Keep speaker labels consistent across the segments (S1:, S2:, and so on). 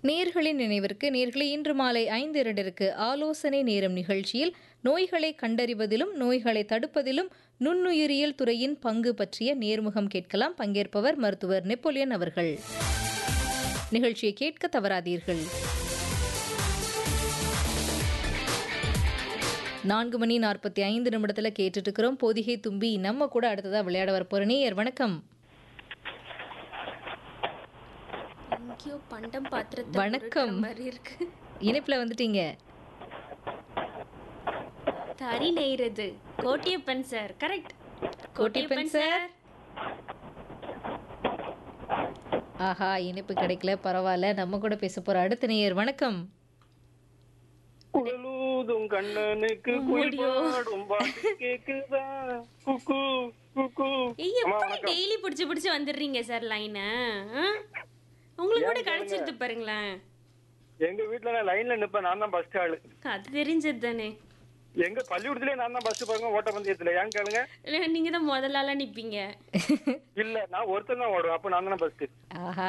S1: நேர்களின் நினைவிற்கு நேர்களை இன்று மாலை ஐந்து இரண்டிற்கு ஆலோசனை நேரம் நிகழ்ச்சியில் நோய்களை கண்டறிவதிலும் நோய்களை தடுப்பதிலும் நுண்ணுயிரியல் துறையின் பங்கு பற்றிய நேர்முகம் கேட்கலாம் பங்கேற்பவர் மருத்துவர் நெப்போலியன் அவர்கள் நிகழ்ச்சியை கேட்க தவறாதீர்கள் நான்கு மணி நாற்பத்தி ஐந்து நிமிடத்துல கேட்டுட்டு இருக்கிறோம் பொதிகை தும்பி நம்ம கூட அடுத்ததா விளையாட வரப்போற நேயர் வணக்கம்
S2: எங்கேயோ பண்டம் பாத்திரத்தை
S1: வணக்கம்.
S2: உருட்டுற மாதிரி இருக்கு
S1: இணைப்புல வந்துட்டீங்க
S2: தறி நெய்றது Kottiyappan sir correct
S1: Kottiyappan sir. ஆஹா இணைப்பு கிடைக்கல பரவாயில்ல நம்ம கூட பேச போற அடுத்த நேயர் வணக்கம்
S3: குழலூதும் கண்ணனுக்கு குயில் பாடும் பாட்டு கேக்குதா குக்கு குக்கு
S2: ஏய் எப்படி டெய்லி புடிச்சு புடிச்சு வந்துடுறீங்க சார் லைன உங்களுக்கு கூட கிடைச்சிருது பாருங்களேன்
S3: எங்க வீட்டுல நான் லைன்ல நிப்பேன் நான் தான் பஸ் ஆளு
S2: அது தெரிஞ்சது தானே
S3: எங்க பள்ளிக்கூடத்திலே நான் தான் பஸ் பாருங்க ஓட்ட பந்தயத்துல ஏன் கேளுங்க
S2: நீங்க தான் முதலால நிப்பீங்க
S3: இல்ல நான் ஒருத்தன் தான் ஓடுவேன் அப்ப நான் தானே பஸ்
S1: ஆஹா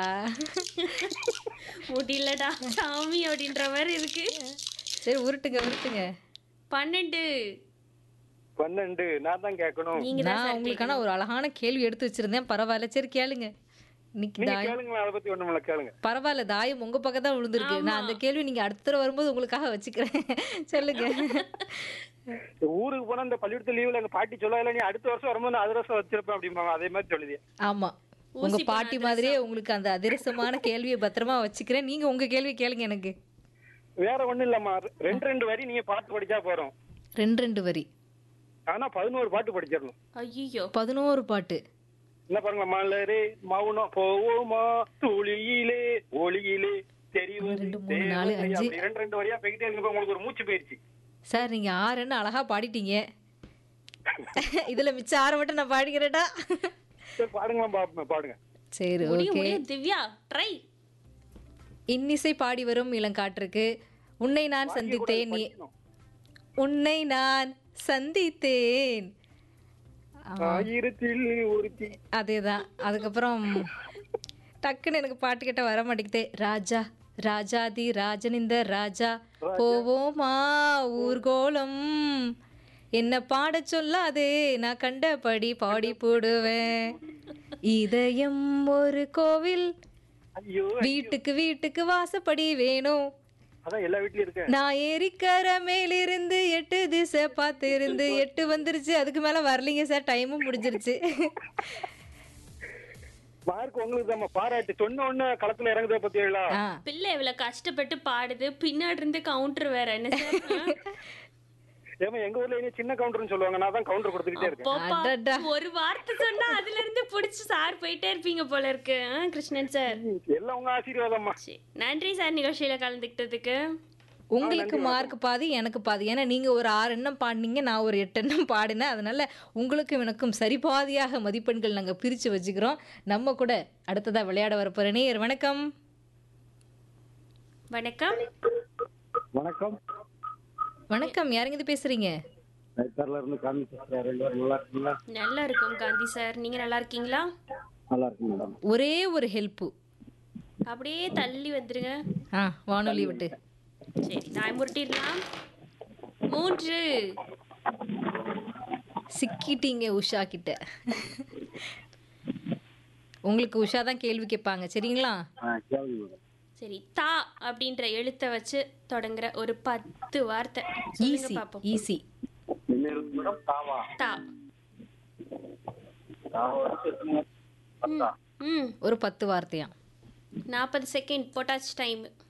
S2: முடியலடா சாமி அப்படின்ற மாதிரி இருக்கு
S1: சரி உருட்டுங்க உருட்டுங்க
S2: பன்னெண்டு
S3: பன்னெண்டு நான் தான் கேட்கணும்
S2: நீங்க தான்
S1: நான்
S2: சார்
S1: உங்களுக்கான ஒரு அழகான கேள்வி எடுத்து வச்சிருந்தேன் பரவாயில்ல சரி கேளுங்க இன்னைக்கு
S3: நீங்க
S1: தாயம்
S3: கேளுங்களேன் அதை பத்தி ஒண்ணுமில்ல கேளுங்க
S1: பரவாயில்ல தாயம் உங்க பக்கம் தான் விழுந்திருக்கு நான் அந்த கேள்வி நீங்க அடுத்த தடவை வரும்போது உங்களுக்காக வச்சுக்கிறேன் சொல்லுங்க
S3: ஊருக்கு போனா இந்த பள்ளிக்கூடத்து லீவுல எங்க பாட்டி சொல்லல நீ அடுத்த வருஷம் வரும்போது நான் அதிரசம் வச்சிருப்பேன் அப்படிம்பாங்க அதே மாதிரி சொல்லுது
S1: ஆமா உங்க பாட்டி மாதிரியே உங்களுக்கு அந்த அதிரசமான கேள்வியை பத்திரமா வச்சுக்கிறேன் நீங்க உங்க கேள்வி கேளுங்க எனக்கு
S3: வேற ஒண்ணும் இல்லம்மா ரெண்டு ரெண்டு வரி நீங்க பாட்டு படிச்சா போறோம்
S1: ரெண்டு ரெண்டு வரி
S3: ஆனா பதினோரு பாட்டு படிச்சிடணும்
S2: ஐயோ
S1: பதினோரு பாட்டு
S3: என்ன பாருங்க மலரே மௌனம் போவோமா துளியிலே ஒளியிலே தெரிவது
S1: ரெண்டு, மூணு, நாலு,
S3: தேவதை.
S1: அஞ்சு.
S3: அப்படி ரெண்டு ரெண்டு வரியா போய்கிட்டே இருக்கு உங்களுக்கு ஒரு மூச்சு போயிருச்சு
S1: சார் நீங்க ஆறுன்னு அழகா பாடிட்டீங்க இதுல மிச்சம் ஆறு மட்டும் நான் பாடிக்கிறேடா
S3: சரி பாடுங்களா பாப்போம் பாடுங்க
S1: சரி
S2: முடியும்
S1: ஓகே
S2: முடியும் திவ்யா ட்ரை
S1: இன்னிசை பாடி வரும் இளங்காற்றுக்கு உன்னை நான் சந்தித்தேன் நீ உன்னை நான் சந்தித்தேன்
S3: ஆயிரத்தில் ஒருத்தி
S1: அதேதான் அதுக்கப்புறம் டக்குன்னு எனக்கு பாட்டு கிட்ட வர மாட்டேங்குதே ராஜா ராஜாதி ராஜனிந்த ராஜா போவோமா ஊர்கோலம் என்ன பாட சொல்லாதே நான் கண்டபடி பாடி போடுவேன் இதயம் ஒரு கோவில்
S3: ஐயோ
S1: வீட்டுக்கு வீட்டுக்கு வாசப்படி வேணும்
S3: அதான் எல்லா வீட்லயும் இருக்கு
S1: நான் ஏரிக்கர மேலிருந்து எட்டு திசை பார்த்து இருந்து எட்டு வந்துருச்சு அதுக்கு மேல வரலைங்க சார் டைமும் முடிஞ்சிருச்சு
S3: மார்க் உங்களுக்கு தான் பாராட்டு சொன்ன உடனே களத்துல இறங்குதே பத்தியா
S1: ஆ
S2: பிள்ளை இவ்வளவு கஷ்டப்பட்டு பாடுது பின்னாடி இருந்து கவுண்டர் வேற என்ன சார்
S3: ஏமா எங்க ஊர்ல இனி சின்ன கவுண்டர்னு சொல்லுவாங்க நான் தான் கவுண்டர் கொடுத்துக்கிட்டே இருக்கேன்
S2: போப்பா,
S1: அடடா.
S2: ஒரு வார்த்தை சொன்னா அதுல இருந்து புடிச்சு சார் போயிட்டே இருப்பீங்க போல இருக்கு ஆ, கிருஷ்ணன் சார்
S3: எல்லாம் உங்க ஆசீர்வாதம்மா
S2: சரி. நன்றி சார் நிகழ்ச்சியில கலந்துக்கிட்டதுக்கு
S1: உங்களுக்கு மார்க் பாதி எனக்கு பாதி ஏன்னா நீங்க ஒரு ஆறு எண்ணம் பாடினீங்க நான் ஒரு எட்டு எண்ணம் பாடினேன் அதனால உங்களுக்கும் எனக்கும் சரிபாதியாக மதிப்பெண்கள் நாங்க பிரிச்சு வச்சுக்கிறோம் நம்ம கூட அடுத்ததா விளையாட வரப்போற நேயர் வணக்கம்
S2: வணக்கம்
S3: வணக்கம்
S1: வணக்கம் யாருங்க இது பேசுறீங்க
S3: நைட்டார்ல இருந்து காமி பேசுறேன் ரெண்டு பேரும் நல்லா இருக்கீங்களா
S2: நல்லா இருக்கும் காந்தி சார் நீங்க நல்லா இருக்கீங்களா
S3: நல்லா இருக்கு மேடம்
S1: ஒரே ஒரு ஹெல்ப்பு
S2: அப்படியே தள்ளி வந்துருங்க
S1: ஆ வானொலி விட்டு
S2: சரி நான் முருட்டிடலாம் மூன்று
S1: சிக்கிட்டீங்க உஷா கிட்ட உங்களுக்கு உஷா தான் கேள்வி கேட்பாங்க சரிங்களா
S3: கேளுங்க மேடம்
S2: சரி தா அப்படின்ற எழுத்தை வச்சு தொடங்குற ஒரு பத்து வார்த்தை சொல்லுங்க
S1: ஈஸி
S2: பாப்போம்
S1: ஈஸி
S3: என்ன இருக்கு மேடம் தாவா
S2: தா
S3: தாவா வச்சு எத்தனை
S2: ம், ம்
S1: ஒரு பத்து வார்த்தையா
S2: நாற்பது செகண்ட் போட்டாச்சு டைம்